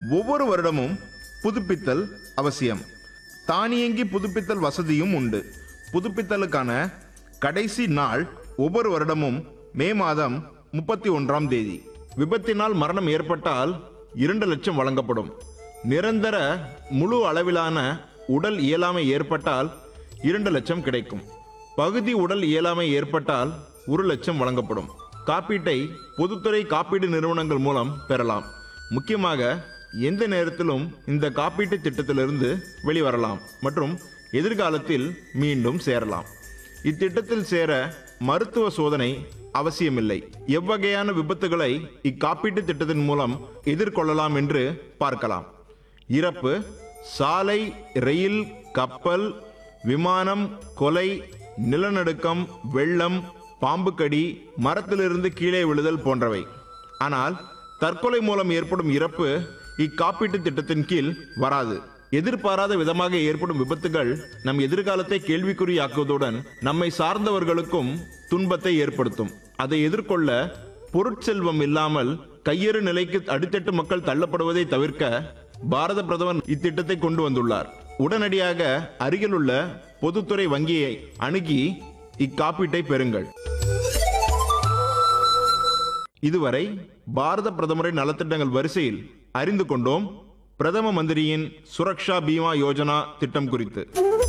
ஒவ்வொரு வருடமும் புதுப்பித்தல் அவசியம் தானியங்கி புதுப்பித்தல் வசதியும் உண்டு புதுப்பித்தலுக்கான கடைசி நாள் ஒவ்வொரு வருடமும் மே மாதம் முப்பத்தி ஒன்றாம் தேதி விபத்தினால் மரணம் ஏற்பட்டால் இரண்டு லட்சம் வழங்கப்படும் நிரந்தர முழு அளவிலான உடல் இயலாமை ஏற்பட்டால் இரண்டு லட்சம் கிடைக்கும் பகுதி உடல் இயலாமை ஏற்பட்டால் ஒரு லட்சம் வழங்கப்படும் காப்பீட்டை பொதுத்துறை காப்பீடு நிறுவனங்கள் மூலம் பெறலாம் முக்கியமாக எந்த நேரத்திலும் இந்த காப்பீட்டு திட்டத்திலிருந்து வெளிவரலாம் மற்றும் எதிர்காலத்தில் மீண்டும் சேரலாம் இத்திட்டத்தில் சேர மருத்துவ சோதனை அவசியமில்லை எவ்வகையான விபத்துகளை இக்காப்பீட்டு திட்டத்தின் மூலம் எதிர்கொள்ளலாம் என்று பார்க்கலாம் இறப்பு சாலை ரயில் கப்பல் விமானம் கொலை நிலநடுக்கம் வெள்ளம் பாம்புக்கடி மரத்திலிருந்து கீழே விழுதல் போன்றவை ஆனால் தற்கொலை மூலம் ஏற்படும் இறப்பு இக்காப்பீட்டு திட்டத்தின் கீழ் வராது எதிர்பாராத விதமாக ஏற்படும் விபத்துகள் நம் எதிர்காலத்தை கேள்விக்குறியாக்குவதுடன் நம்மை சார்ந்தவர்களுக்கும் துன்பத்தை ஏற்படுத்தும் அதை எதிர்கொள்ள பொருட்செல்வம் இல்லாமல் கையெறு நிலைக்கு அடித்தட்டு மக்கள் தள்ளப்படுவதை தவிர்க்க பாரத பிரதமர் இத்திட்டத்தை கொண்டு வந்துள்ளார் உடனடியாக அருகிலுள்ள பொதுத்துறை வங்கியை அணுகி இக்காப்பீட்டை பெறுங்கள் இதுவரை பாரத பிரதமரின் நலத்திட்டங்கள் வரிசையில் அறிந்து கொண்டோம் பிரதம மந்திரியின் சுரக்ஷா பீமா யோஜனா திட்டம் குறித்து